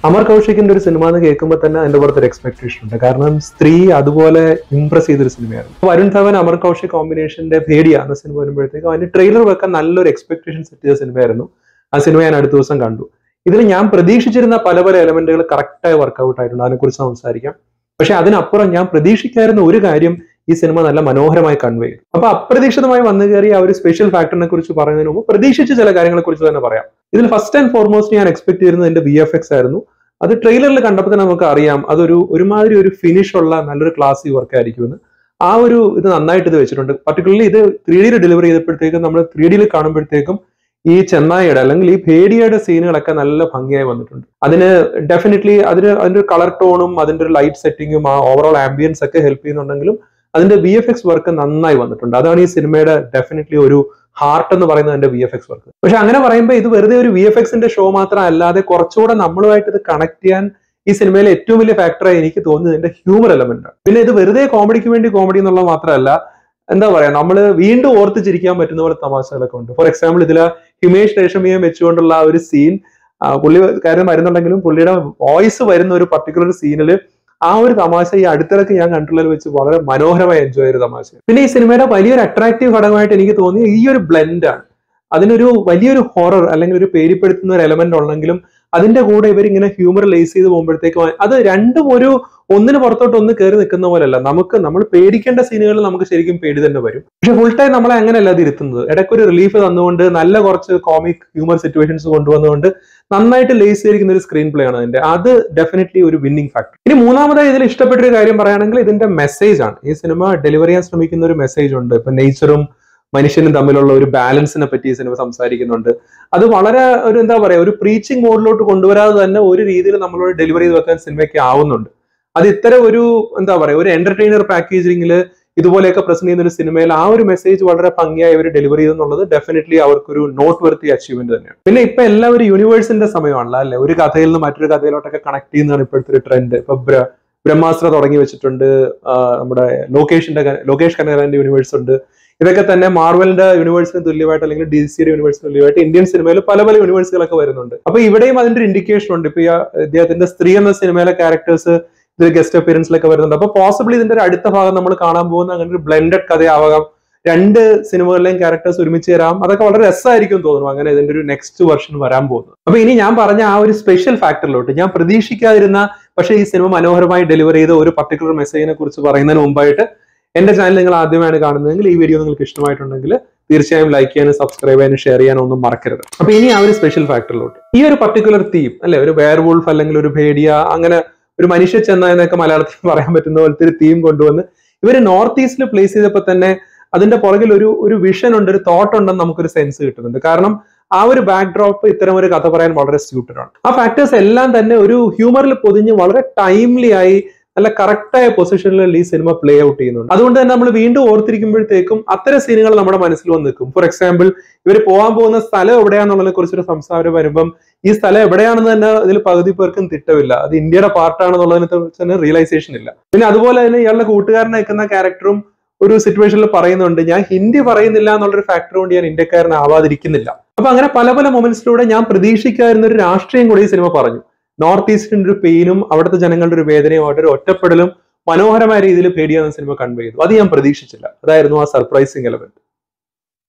അമർ കൗശിക്കിന്റെ ഒരു സിനിമ എന്ന് കേൾക്കുമ്പോൾ തന്നെ അതിന്റെ പുറത്ത് ഒരു എക്സ്പെക്ടേഷൻ ഉണ്ട് കാരണം സ്ത്രീ അതുപോലെ ഇംപ്രസ് ചെയ്തൊരു സിനിമയായിരുന്നു വരുൺ ധവൻ അമർ കൗശിക് കോമ്പിനേഷന്റെ ഭേടിയ എന്ന സിനിമ വരുമ്പോഴത്തേക്കും അതിന്റെ ട്രെയിലർ വെക്കാൻ നല്ലൊരു എക്സ്പെക്ടേഷൻ സെറ്റ് ചെയ്ത സിനിമയായിരുന്നു ആ സിനിമ ഞാൻ അടുത്ത ദിവസം കണ്ടു ഇതിൽ ഞാൻ പ്രതീക്ഷിച്ചിരുന്ന പല പല എലമെന്റുകൾ കറക്റ്റായി വർക്കൗട്ട് ആയിട്ടുണ്ട് അതിനെക്കുറിച്ച് സംസാരിക്കാം പക്ഷെ അതിനപ്പുറം ഞാൻ പ്രതീക്ഷിക്കായിരുന്ന ഒരു കാര്യം ഈ സിനിമ നല്ല മനോഹരമായി കൺവേ ചെയ്തു അപ്പൊ അപ്രതീക്ഷിതമായി വന്നു കയറി ആ ഒരു സ്പെഷ്യൽ ഫാക്ടറിനെ കുറിച്ച് പറയുന്നതിന് മുമ്പ് പ്രതീക്ഷിച്ച ചില കാര്യങ്ങളെ കുറിച്ച് തന്നെ പറയാം ഇതിൽ ഫസ്റ്റ് ആൻഡ് ഫോർമോസ്റ്റ് ഞാൻ എക്സ്പെക്ട് ചെയ്യുന്നത് എന്റെ വി എഫ് എക്സ് ആയിരുന്നു അത് ട്രെയിലറിൽ കണ്ടപ്പോൾ തന്നെ നമുക്ക് അറിയാം അതൊരു ഒരുമാതിരി ഒരു ഫിനിഷ് ഉള്ള നല്ലൊരു ക്ലാസി വർക്ക് ആയിരിക്കുമെന്ന് ആ ഒരു ഇത് നന്നായിട്ട് ഇത് വെച്ചിട്ടുണ്ട് പർട്ടിക്കുലർലി ഇത് ത്രീ ഡിയിൽ ഡെലിവറി ചെയ്തപ്പോഴത്തേക്കും നമ്മൾ ത്രീ ഡിയിൽ കാണുമ്പോഴത്തേക്കും ഈ ചെന്നായിയുടെ അല്ലെങ്കിൽ ഈ ഭേടിയുടെ സീനുകളൊക്കെ നല്ല ഭംഗിയായി വന്നിട്ടുണ്ട് അതിന് ഡെഫിനറ്റ്ലി അതിന് അതിന്റെ ഒരു കളർ ടോണും അതിന്റെ ഒരു ലൈറ്റ് സെറ്റിങ്ങും ആ ഓവറോൾ ആംബിയൻസ് ഒക്കെ ഹെൽപ്പ് ചെയ്യുന്നുണ്ടെങ്കിലും അതിന്റെ വി എഫ് എക്സ് വർക്ക് നന്നായി വന്നിട്ടുണ്ട് അതാണ് ഈ സിനിമയുടെ ഡെഫിനറ്റ്ലി ഒരു ഹാർട്ട് എന്ന് പറയുന്നത് അതിന്റെ വി എഫ് എക്സ് വർക്ക് പക്ഷെ അങ്ങനെ പറയുമ്പോൾ ഇത് വെറുതെ ഒരു വി എഫ് എക്സിന്റെ ഷോ മാത്രം അല്ലാതെ കുറച്ചുകൂടെ നമ്മളുമായിട്ട് ഇത് കണക്ട് ചെയ്യാൻ ഈ സിനിമയിലെ ഏറ്റവും വലിയ ഫാക്ടറായി എനിക്ക് തോന്നുന്നത് ഇതിന്റെ ഹ്യൂമർ എലമെന്റ് ആണ് പിന്നെ ഇത് വെറുതെ കോമഡിക്ക് വേണ്ടി കോമഡി എന്നുള്ളത് മാത്രമല്ല എന്താ പറയാ നമ്മൾ വീണ്ടും ഓർത്ത് ചിരിക്കാൻ പറ്റുന്ന പോലെ തമാശകളൊക്കെ ഉണ്ട് ഫോർ എക്സാമ്പിൾ ഇതില് ഹിമേഷ് രേഷമിയെ വെച്ചുകൊണ്ടുള്ള ആ ഒരു സീൻ പുള്ളി കാര്യം വരുന്നുണ്ടെങ്കിലും പുള്ളിയുടെ വോയിസ് വരുന്ന ഒരു പർട്ടിക്കുലർ സീനിൽ ആ ഒരു തമാശ ഈ അടുത്തിടക്ക് ഞാൻ കണ്ടുള്ളതിൽ വെച്ച് വളരെ മനോഹരമായി എൻജോയ് ചെയ്ത തമാശ പിന്നെ ഈ സിനിമയുടെ വലിയൊരു അട്രാക്റ്റീവ് ഘടകമായിട്ട് എനിക്ക് തോന്നി ഈ ഒരു ബ്ലെൻഡ് ആണ് അതിനൊരു വലിയൊരു ഹൊറർ അല്ലെങ്കിൽ ഒരു പേടിപ്പെടുത്തുന്ന ഒരു എലമെന്റ് ഉണ്ടെങ്കിലും അതിന്റെ കൂടെ ഇവരിങ്ങനെ ഹ്യൂമർ ലേസ് ചെയ്ത് പോകുമ്പോഴത്തേക്കും അത് രണ്ടും ഒരു ഒന്നിന് പുറത്തോട്ട് ഒന്ന് കയറി നിൽക്കുന്ന പോലെയല്ല നമുക്ക് നമ്മൾ പേടിക്കേണ്ട സീനുകളിൽ നമുക്ക് ശരിക്കും പേടി തന്നെ വരും പക്ഷെ ഫുൾ ടൈം നമ്മളെ അങ്ങനെയല്ല അത് ഇരുത്തുന്നത് ഇടയ്ക്കൊരു റിലീഫ് തന്നുകൊണ്ട് നല്ല കുറച്ച് കോമിക് ഹ്യൂമർ സിറ്റുവേഷൻസ് കൊണ്ടുവന്നുകൊണ്ട് നന്നായിട്ട് ലേസ് ചെയ്തിരിക്കുന്ന ഒരു സ്ക്രീൻ പ്ലേ ആണ് അതിന്റെ അത് ഡെഫിനറ്റ്ലി ഒരു വിന്നിംഗ് ഫാക്ടർ ഇനി മൂന്നാമതായി ഇതിൽ ഇഷ്ടപ്പെട്ട ഒരു കാര്യം പറയുകയാണെങ്കിൽ ഇതിന്റെ മെസ്സേജ് ആണ് ഈ സിനിമ ഡെലിവർ ചെയ്യാൻ ശ്രമിക്കുന്ന ഒരു മെസ്സേജ് ഉണ്ട് ഇപ്പൊ നേച്ചറും മനുഷ്യനും തമ്മിലുള്ള ഒരു ബാലൻസിനെ പറ്റി ഈ സിനിമ സംസാരിക്കുന്നുണ്ട് അത് വളരെ ഒരു എന്താ പറയാ ഒരു പ്രീച്ചിങ് മോഡിലോട്ട് കൊണ്ടുവരാതെ തന്നെ ഒരു രീതിയിൽ നമ്മളോട് ഡെലിവറി ചെയ്ത് വെക്കാൻ സിനിമയ്ക്ക് ആവുന്നുണ്ട് അത് ഇത്തരം ഒരു എന്താ പറയാ ഒരു എന്റർടൈനർ പാക്കേജിംഗിൽ ഇതുപോലെയൊക്കെ പ്രസന്റ് ചെയ്യുന്ന ഒരു സിനിമയിൽ ആ ഒരു മെസ്സേജ് വളരെ ഭംഗിയായി അവർ ഡെലിവർ ചെയ്തെന്നുള്ളത് ഡെഫിനറ്റ്ലി അവർക്കൊരു നോട്ട് വർത്തി അച്ചീവ്മെന്റ് തന്നെയാണ് പിന്നെ ഇപ്പൊ എല്ലാവരും യൂണിവേഴ്സിന്റെ സമയമാണല്ലോ അല്ലെ ഒരു കഥയിൽ നിന്ന് മറ്റൊരു കഥയിലോട്ടൊക്കെ കണക്ട് ചെയ്യുന്നതാണ് ഇപ്പോഴത്തെ ഒരു ട്രെൻഡ് ഇപ്പൊ ബ്ര- ബ്രഹ്മാസ്ത്ര തുടങ്ങി വെച്ചിട്ടുണ്ട് ആ, നമ്മുടെ ലോകേഷിന്റെ ക- ലോകേഷ് കനകരാന്റെ യൂണിവേഴ്സ് ഉണ്ട് ഇതൊക്കെ തന്നെ മാർവലിന്റെ യൂണിവേഴ്സിന് തുല്യമായിട്ട് അല്ലെങ്കിൽ ഡി സിയുടെ യൂണിവേഴ്സിന് തുല്യമായിട്ട് ഇന്ത്യൻ സിനിമയിൽ പല പല യൂണിവേഴ്സുകളൊക്കെ വരുന്നുണ്ട് അപ്പൊ ഇവിടെയും അതിന്റെ ഒരു ഇൻഡിക്കേഷൻ ഉണ്ട് ഇപ്പൊ ഈ ആ ഇദ്ദേഹത്തിന്റെ സ്ത്രീ എന്ന സിനിമയിലെ ക്യാരക്ടേഴ്സ് ഇത് ഗസ്റ്റ് അപ്പിയറൻസിലൊക്കെ വരുന്നുണ്ട് അപ്പൊ പോസിബിളി ഇതിന്റെ ഒരു അടുത്ത ഭാഗം നമ്മൾ കാണാൻ പോകുന്ന അങ്ങനെ ഒരു ബ്ലെൻഡഡ് കഥയാവാം രണ്ട് സിനിമകളിലെയും ക്യാരക്ടേഴ്സ് ഒരുമിച്ച് തരാം അതൊക്കെ വളരെ രസമായിരിക്കും തോന്നുന്നു അങ്ങനെ ഇതിന്റെ ഒരു നെക്സ്റ്റ് വെർഷൻ വരാൻ പോകുന്നത് അപ്പൊ ഇനി ഞാൻ പറഞ്ഞ ആ ഒരു സ്പെഷ്യൽ ഫാക്ടറിലോട്ട് ഞാൻ പ്രതീക്ഷിക്കാതിരുന്ന പക്ഷേ ഈ സിനിമ മനോഹരമായി ഡെലിവർ ചെയ്ത ഒരു പർട്ടിക്കുലർ മെസ്സേജിനെ കുറിച്ച് പറയുന്നതിന് മുമ്പായിട്ട് എന്റെ ചാനൽ നിങ്ങൾ ആദ്യമായാണ് കാണുന്നതെങ്കിൽ ഈ വീഡിയോ നിങ്ങൾക്ക് ഇഷ്ടമായിട്ടുണ്ടെങ്കിൽ തീർച്ചയായും ലൈക്ക് ചെയ്യാനും സബ്സ്ക്രൈബ് ചെയ്യാനും ഷെയർ ചെയ്യാനും ഒന്നും മറക്കരുത് അപ്പൊ ഇനി ആ ഒരു സ്പെഷ്യൽ ഫാക്ടറിലോട്ട് ഈ ഒരു പർട്ടിക്കുലർ തീം അല്ലെ ഒരു വെയർ വൂൾഫ് അല്ലെങ്കിൽ ഒരു ഭേഡിയ അങ്ങനെ ഒരു മനുഷ്യ ചെന്ന എന്നൊക്കെ മലയാളത്തിൽ പറയാൻ പറ്റുന്ന പോലത്തെ ഒരു തീം കൊണ്ടുവന്ന് ഇവര് നോർത്ത് ഈസ്റ്റിൽ പ്ലേസ് ചെയ്തപ്പോൾ തന്നെ അതിന്റെ പുറകിൽ ഒരു ഒരു വിഷൻ ഉണ്ട് ഒരു തോട്ട് ഉണ്ടെന്ന് നമുക്കൊരു സെൻസ് കിട്ടുന്നുണ്ട് കാരണം ആ ഒരു ബാക്ക് ഡ്രോപ്പ് ഇത്തരം ഒരു കഥ പറയാൻ വളരെ സ്യൂട്ടഡ് ആണ് ആ ഫാക്ടേഴ്സ് എല്ലാം തന്നെ ഒരു ഹ്യൂമറിൽ പൊതിഞ്ഞ് വളരെ ടൈംലി ആയി നല്ല കറക്റ്റായ പൊസിഷനിൽ ഈ സിനിമ പ്ലേ ഔട്ട് ചെയ്യുന്നുണ്ട് അതുകൊണ്ട് തന്നെ നമ്മൾ വീണ്ടും ഓർത്തിരിക്കുമ്പോഴത്തേക്കും അത്തരം സീനുകൾ നമ്മുടെ മനസ്സിൽ വന്ന് നിൽക്കും ഫോർ എക്സാമ്പിൾ ഇവർ പോകാൻ പോകുന്ന സ്ഥലം എവിടെയാണെന്നുള്ളതിനെ കുറിച്ചൊരു സംസാരം വരുമ്പം ഈ സ്ഥലം എവിടെയാണെന്ന് തന്നെ ഇതിൽ പകുതി പേർക്കും തിട്ടമില്ല അത് ഇന്ത്യയുടെ പാർട്ടാണെന്നുള്ളതിനെ കുറിച്ച് തന്നെ റിയലൈസേഷൻ ഇല്ല പിന്നെ അതുപോലെ തന്നെ ഇയാളുടെ കൂട്ടുകാരനെ നിൽക്കുന്ന ക്യാരക്ടറും ഒരു സിറ്റുവേഷനിൽ പറയുന്നുണ്ട് ഞാൻ ഹിന്ദി പറയുന്നില്ല എന്നുള്ളൊരു ഫാക്ടർ കൊണ്ട് ഞാൻ ഇന്ത്യക്കാരനാവാതിരിക്കുന്നില്ല അപ്പൊ അങ്ങനെ പല പല മൊമെന്റ്സിലൂടെ ഞാൻ പ്രതീക്ഷിക്കാതിരുന്ന ഒരു രാഷ്ട്രീയം കൂടി ഈ സിനിമ പറഞ്ഞു നോർത്ത് ഈസ്റ്റിന്റെ ഒരു പെയിനും അവിടുത്തെ ജനങ്ങളുടെ ഒരു വേദനയുമായിട്ട് ഒരു ഒറ്റപ്പെടലും മനോഹരമായ രീതിയിൽ പേടിയാകുന്ന സിനിമ കൺവേ ചെയ്തു അത് ഞാൻ പ്രതീക്ഷിച്ചില്ല അതായിരുന്നു ആ സർപ്രൈസിങ് എലമെന്റ്